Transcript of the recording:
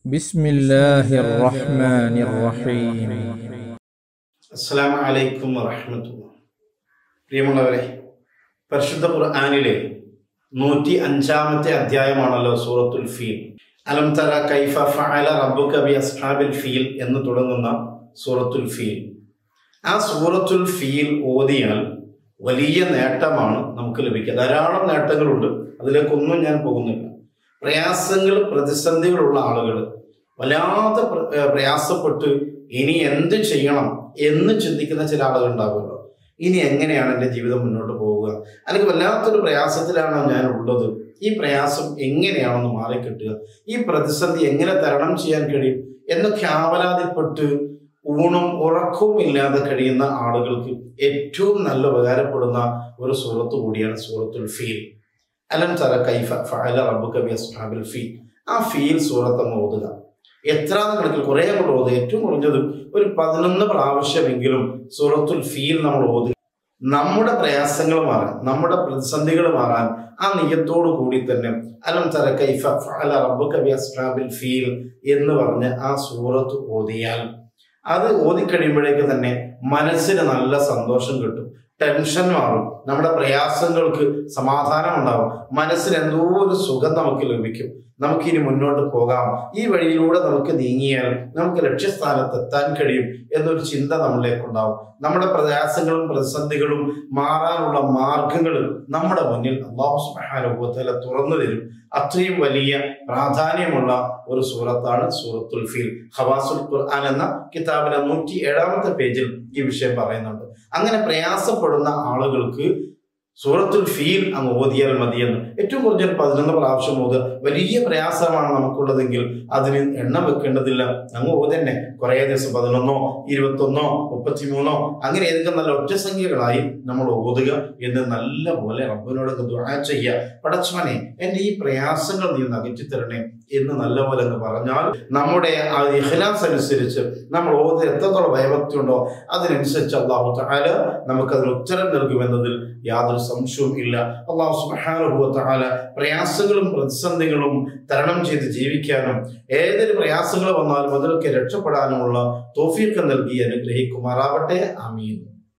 بسم الله الرحمن الرحيم അസ്സാം വലൈക്കും വറഹമത്തുള്ള പ്രിയമുള്ളവരെ പരിശുദ്ധ ഖുർആാനിലെ നൂറ്റി അഞ്ചാമത്തെ അധ്യായമാണല്ലോ സൂറത്തുൽ ഫീൽ അലം തറ കൈഫ ഫഅല റബ്ബുക ബി അസ്ഹാബിൽ ഫീൽ എന്ന് തുടങ്ങുന്ന സൂറത്തുൽ ഫീൽ ആ സൂറത്തുൽ ഫീൽ ഓതിയാൽ വലിയ നേട്ടമാണ് നമുക്ക് ലഭിക്കുക ധാരാളം നേട്ടങ്ങളുണ്ട് അതിലേക്കൊന്നും ഞാൻ പോകുന്നില്ല പ്രയാസങ്ങൾ പ്രതിസന്ധികളുള്ള ആളുകൾ വല്ലാതെ പ്ര- ഏർ പ്രയാസപ്പെട്ട് ഇനി എന്ത് ചെയ്യണം എന്ന് ചിന്തിക്കുന്ന ചില ആളുകൾ ഉണ്ടാവുമല്ലോ ഇനി എങ്ങനെയാണ് എൻ്റെ ജീവിതം മുന്നോട്ട് പോവുക അല്ലെങ്കിൽ വല്ലാത്തൊരു പ്രയാസത്തിലാണോ ഞാൻ ഉള്ളത് ഈ പ്രയാസം എങ്ങനെയാണെന്ന് മാറിക്കിട്ടുക ഈ പ്രതിസന്ധി എങ്ങനെ തരണം ചെയ്യാൻ കഴിയും എന്നൊക്കെ ആവലാതിപ്പെട്ട് ഊണും ഉറക്കവും ഇല്ലാതെ കഴിയുന്ന ആളുകൾക്ക് ഏറ്റവും നല്ല ഉപകാരപ്പെടുന്ന ഒരു സൂറത്ത് കൂടിയാണ് സൂറത്തുൽ ഫീൽ അലം തറ കൈഫ ഫഅല റബ്ബുക ബി അസ്ഹാബിൽ ഫീൽ ആ ഫീൽ സൂറത്ത് അങ്ങ് ഓതുക എത്ര കണക്കിൽ കുറെ അങ്ങോട്ട് ഓതുക ഏറ്റവും കുറഞ്ഞത് ഒരു പതിനൊന്ന് പ്രാവശ്യമെങ്കിലും സൂറത്തുൽ ഫീൽ നമ്മൾ ഓതുക നമ്മുടെ പ്രയാസങ്ങൾ മാറാൻ നമ്മുടെ പ്രതിസന്ധികൾ മാറാൻ ആ നിയത്തോടു കൂടി തന്നെ അലം തറ കൈഫ ഫഅല റബ്ബുക ബി അസ്ഹാബിൽ ഫീൽ എന്ന് പറഞ്ഞ് ആ സൂറത്ത് ഓതിയാൽ അത് ഓതിക്കഴിയുമ്പോഴേക്ക് തന്നെ മനസ്സിന് നല്ല സന്തോഷം കിട്ടും ടെൻഷൻ മാറും നമ്മുടെ പ്രയാസങ്ങൾക്ക് സമാധാനം ഉണ്ടാവും മനസ്സിന് എന്തോ ഒരു സുഖം നമുക്ക് ലഭിക്കും നമുക്കിനി മുന്നോട്ട് പോകാം ഈ വഴിയിലൂടെ നമുക്ക് നീങ്ങിയാൽ നമുക്ക് ലക്ഷ്യസ്ഥാനത്ത് എത്താൻ കഴിയും എന്നൊരു ചിന്ത നമ്മളിലേക്കുണ്ടാവും നമ്മുടെ പ്രയാസങ്ങളും പ്രതിസന്ധികളും മാറാനുള്ള മാർഗങ്ങൾ നമ്മുടെ മുന്നിൽ അള്ളാഹു സുബ്ഹാനഹു തുറന്നു തരും അത്രയും വലിയ പ്രാധാന്യമുള്ള ഒരു സൂറത്താണ് സൂറത്തുൽ ഫീൽ ഹവാസുൽ ഖുർആൻ എന്ന കിതാബിലെ നൂറ്റി ഏഴാമത്തെ പേജിൽ ഈ വിഷയം പറയുന്നുണ്ട് അങ്ങനെ പ്രയാസപ്പെടുന്ന ആളുകൾക്ക് സൂറത്തുൽ ഫീൽ അങ്ങ് ഓതിയാൽ മതിയെന്ന് ഏറ്റവും കുറഞ്ഞൊരു പതിനൊന്ന് പ്രാവശ്യം ഓതുക വലിയ പ്രയാസമാണ് നമുക്കുള്ളതെങ്കിൽ അതിന് എണ്ണം വെക്കേണ്ടതില്ല അങ്ങ് ഓതന്നെ കുറേ ദിവസം പതിനൊന്നോ ഇരുപത്തൊന്നോ മുപ്പത്തിമൂന്നോ അങ്ങനെ ഏതൊക്കെ നല്ല ഒറ്റസംഖ്യകളായി നമ്മൾ ഓതുക എന്ന് നല്ല പോലെ റബ്ബിനോട് ദുആ ചെയ്യുക പടച്ചവനെ എന്റെ ഈ പ്രയാസങ്ങൾ നീ ഒന്ന് അകറ്റി തരണേ എന്ന് നല്ല പോലെ അങ്ങ് പറഞ്ഞാൽ നമ്മുടെ ആ ഇഖ്ലാസ് അനുസരിച്ച് നമ്മൾ ഓത് എത്രത്തോളം ഭയഭക്തി ഉണ്ടോ അതിനനുസരിച്ച് അള്ളാഹു തആല നമുക്കതിന് ഉത്തരം നൽകുമെന്നതിൽ യാതൊരു സംശയവും ഇല്ല അള്ളാഹു സുബ്ഹാനഹു വ തആല പ്രയാസങ്ങളും പ്രതിസന്ധികളും തരണം ചെയ്ത് ജീവിക്കാനും ഏതൊരു പ്രയാസങ്ങൾ വന്നാലും അതിലൊക്കെ രക്ഷപ്പെടാനുമുള്ള തോഫീക്ക് നൽകി അനുഗ്രഹിക്കുമാറാവട്ടെ ആമീൻ